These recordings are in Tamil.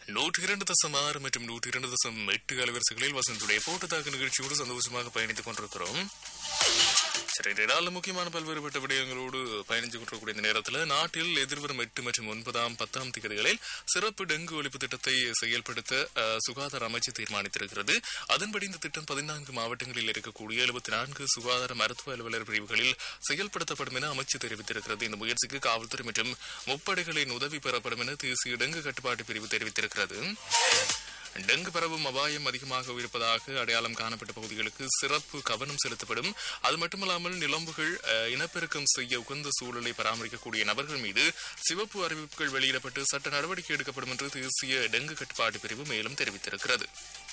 நூற்றி இரண்டு தசம் ஆறு மற்றும் நூற்றி இரண்டு தசம் எட்டு அலைவரிசைகளில் வசந்துடைய போட்டுத்தாக்கு நிகழ்ச்சியோடு சந்தோஷமாக பயணித்துக் கொண்டிருக்கிறோம் சரி இடையில முக்கியமான பல்வேறுபட்ட விடயங்களோடு பயணித்துக் கொண்டிருக்கக்கூடிய இந்த நேரத்தில் நாட்டில் எதிர்வரும் எட்டு மற்றும் ஒன்பதாம் பத்தாம் தேதிகளில் சிறப்பு டெங்கு ஒழிப்பு திட்டத்தை செயல்படுத்த அஹ், சுகாதார அமைச்சு தீர்மானித்திருக்கிறது அதன்படி இந்த திட்டம் பதினான்கு மாவட்டங்களில் இருக்கக்கூடிய எழுபத்தி நான்கு சுகாதார மருத்துவ அலுவலர் பிரிவுகளில் செயல்படுத்தப்படும் என அமைச்சு தெரிவித்திருக்கிறது இந்த முயற்சிக்கு காவல்துறை மற்றும் முப்படைகளின் உதவி பெறப்படும் என தேசிய டெங்கு கட்டுப்பாட்டு பிரிவு தெரிவித்திருக்கிறது டெங்கு பரவும் அபாயம் அதிகமாக இருப்பதாக அடையாளம் காணப்பட்ட பகுதிகளுக்கு சிறப்பு கவனம் செலுத்தப்படும் அது மட்டுமல்லாமல் நிலம்புகள் அஹ், இனப்பெருக்கம் செய்ய உகந்த சூழலை பராமரிக்கக்கூடிய நபர்கள் மீது சிவப்பு அறிவிப்புகள் வெளியிடப்பட்டு சட்ட நடவடிக்கை எடுக்கப்படும் என்று தேசிய டெங்கு கட்டுப்பாட்டு பிரிவு மேலும் தெரிவித்திருக்கிறது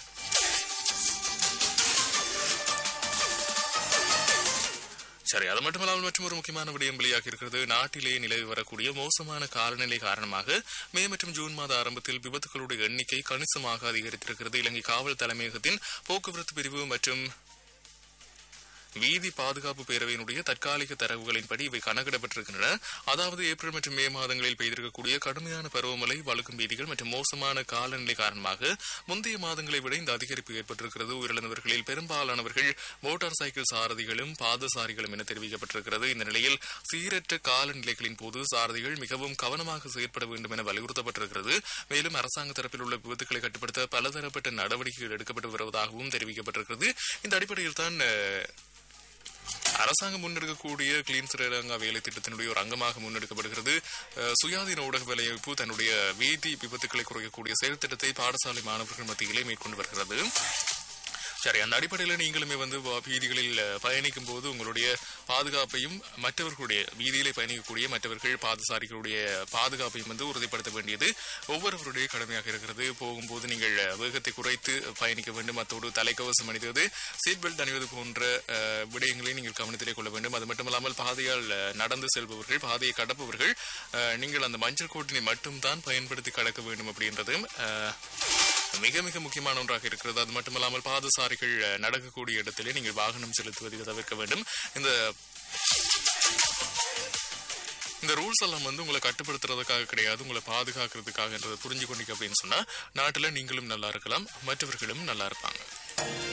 சரி அது மட்டுமல்லாமல் மற்றும் ஒரு முக்கியமான விடயம் வெளியாக இருக்கிறது நாட்டிலே நிலவி வரக்கூடிய மோசமான காலநிலை காரணமாக மே மற்றும் ஜூன் மாத ஆரம்பத்தில் விபத்துகளுடைய எண்ணிக்கை கணிசமாக அதிகரித்திருக்கிறது இலங்கை காவல் தலைமையகத்தின் போக்குவரத்து பிரிவு மற்றும் வீதி பாதுகாப்பு பேரவையினுடைய தற்காலிக தரவுகளின்படி இவை கணக்கிடப்பட்டிருக்கின்றன அதாவது ஏப்ரல் மற்றும் மே மாதங்களில் பெய்திருக்கக்கூடிய கடுமையான பருவமழை வழுக்கும் வீதிகள் மற்றும் மோசமான காலநிலை காரணமாக முந்தைய மாதங்களை விட இந்த அதிகரிப்பு ஏற்பட்டிருக்கிறது உயிரிழந்தவர்களில் பெரும்பாலானவர்கள் மோட்டார் சைக்கிள் சாரதிகளும் பாதசாரிகளும் என தெரிவிக்கப்பட்டிருக்கிறது இந்த நிலையில் சீரற்ற காலநிலைகளின் போது சாரதிகள் மிகவும் கவனமாக செயற்பட வேண்டும் என வலியுறுத்தப்பட்டிருக்கிறது மேலும் அரசாங்க தரப்பில் உள்ள விபத்துக்களை கட்டுப்படுத்த பலதரப்பட்ட நடவடிக்கைகள் எடுக்கப்பட்டு வருவதாகவும் தெரிவிக்கப்பட்டிருக்கிறது இந்த அடிப்படையில் தான் அஹ், அரசாங்கம் முன்னெடுக்கக்கூடிய கிளீன் ஸ்ரீலங்கா வேலை திட்டத்தினுடைய ஒரு அங்கமாக முன்னெடுக்கப்படுகிறது அஹ், சுயாதீன ஊடக வேலைவாய்ப்பு தன்னுடைய வீதி விபத்துக்களை குறைக்கக்கூடிய செயல் திட்டத்தை பாடசாலை மாணவர்கள் மத்தியிலே மேற்கொண்டு வருகிறது சரி அந்த அடிப்படையில் நீங்களுமே வந்து வ- வீதிகளில் அஹ், பயணிக்கும் போது உங்களுடைய பாதுகாப்பையும் மற்றவர்களுடைய வீதியிலே பயணிக்கக்கூடிய மற்றவர்கள் பாதசாரிகளுடைய பாதுகாப்பையும் வந்து உறுதிப்படுத்த வேண்டியது ஒவ்வொருவருடைய கடமையாக இருக்கிறது போகும்போது நீங்கள் அஹ், வேகத்தை குறைத்து பயணிக்க வேண்டும் அத்தோடு தலைக்கவசம் அணிவது சீட் பெல்ட் அணிவது போன்ற அஹ், விடயங்களை நீங்கள் கவனத்திலே கொள்ள வேண்டும் அது மட்டுமல்லாமல் பாதையால் அஹ், நடந்து செல்பவர்கள் பாதையை கடப்பவர்கள் அஹ், நீங்கள் அந்த மஞ்சள் கோட்டினை மட்டும்தான் பயன்படுத்தி கடக்க வேண்டும் அப்படின்றதும் அஹ், மிக மிக முக்கியமான ஒன்றாக இருக்கிறது அது மட்டுமல்லாமல் பாதசாரிகள் அஹ், நடக்கக்கூடிய இடத்திலே நீங்கள் வாகனம் செலுத்துவதை தவிர்க்க வேண்டும் இந்த இந்த ரூல்ஸ் எல்லாம் வந்து உங்களை கட்டுப்படுத்துறதுக்காக கிடையாது உங்களை பாதுகாக்கிறதுக்காகன்றதை புரிஞ்சு கொண்டீங்க அப்படின்னு சொன்னா நாட்டுல நீங்களும் நல்லா இருக்கலாம் மற்றவர்களும் நல்லா இருப்பாங்க